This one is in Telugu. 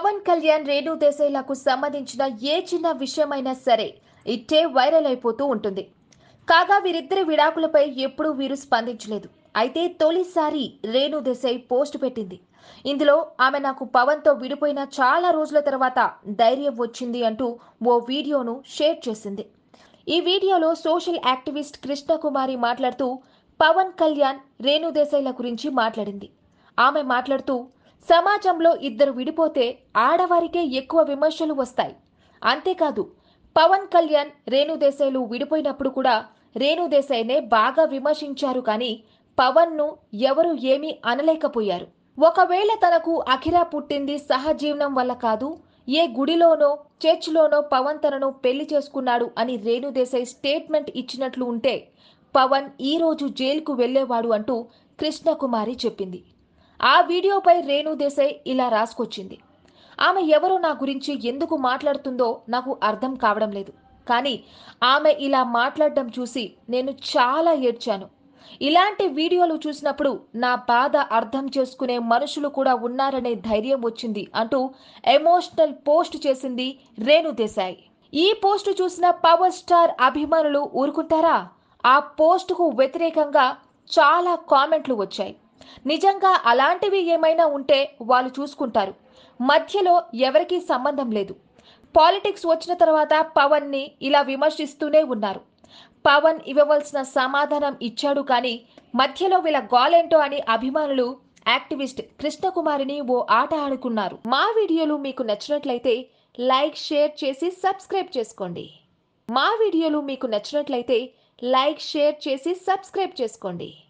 పవన్ కళ్యాణ్ రేణు దేశాయ్లకు సంబంధించిన ఏ చిన్న విషయమైనా సరే ఇట్టే వైరల్ అయిపోతూ ఉంటుంది కాగా వీరిద్దరి విడాకులపై ఎప్పుడూ వీరు స్పందించలేదు అయితే తొలిసారి రేణు దేశాయ్ పోస్ట్ పెట్టింది ఇందులో ఆమె నాకు పవన్తో విడిపోయిన చాలా రోజుల తర్వాత ధైర్యం వచ్చింది అంటూ ఓ వీడియోను షేర్ చేసింది ఈ వీడియోలో సోషల్ యాక్టివిస్ట్ కృష్ణకుమారి మాట్లాడుతూ పవన్ కళ్యాణ్ రేణు దేశాయ్ల గురించి మాట్లాడింది ఆమె మాట్లాడుతూ సమాజంలో ఇద్దరు విడిపోతే ఆడవారికే ఎక్కువ విమర్శలు వస్తాయి అంతేకాదు పవన్ కళ్యాణ్ రేణు దేశాయ్లు విడిపోయినప్పుడు కూడా రేణు దేశాయ్నే బాగా విమర్శించారు కానీ పవన్ను ఎవరు ఏమీ అనలేకపోయారు ఒకవేళ తనకు అఖిరా పుట్టింది సహజీవనం వల్ల కాదు ఏ గుడిలోనో చర్చిలోనో పవన్ తనను పెళ్లి చేసుకున్నాడు అని రేణు దేశాయ్ స్టేట్మెంట్ ఇచ్చినట్లు ఉంటే పవన్ ఈ రోజు జైలుకు వెళ్లేవాడు అంటూ కృష్ణకుమారి చెప్పింది ఆ వీడియోపై రేణు దేశాయ్ ఇలా రాసుకొచ్చింది ఆమె ఎవరో నా గురించి ఎందుకు మాట్లాడుతుందో నాకు అర్థం కావడం లేదు కానీ ఆమె ఇలా మాట్లాడడం చూసి నేను చాలా ఏడ్చాను ఇలాంటి వీడియోలు చూసినప్పుడు నా బాధ అర్థం చేసుకునే మనుషులు కూడా ఉన్నారనే ధైర్యం వచ్చింది అంటూ ఎమోషనల్ పోస్ట్ చేసింది రేణు దేశాయ్ ఈ పోస్ట్ చూసిన పవర్ స్టార్ అభిమానులు ఊరుకుంటారా ఆ పోస్టుకు వ్యతిరేకంగా చాలా కామెంట్లు వచ్చాయి నిజంగా అలాంటివి ఏమైనా ఉంటే వాళ్ళు చూసుకుంటారు మధ్యలో ఎవరికీ సంబంధం లేదు పాలిటిక్స్ వచ్చిన తర్వాత పవన్ని ఇలా విమర్శిస్తూనే ఉన్నారు పవన్ ఇవ్వవలసిన సమాధానం ఇచ్చాడు కానీ మధ్యలో వీళ్ళ గోలేంటో అని అభిమానులు యాక్టివిస్ట్ కృష్ణకుమారిని ఓ ఆట ఆడుకున్నారు మా వీడియోలు మీకు నచ్చినట్లయితే లైక్ షేర్ చేసి సబ్స్క్రైబ్ చేసుకోండి మా వీడియోలు మీకు నచ్చినట్లయితే లైక్ షేర్ చేసి సబ్స్క్రైబ్ చేసుకోండి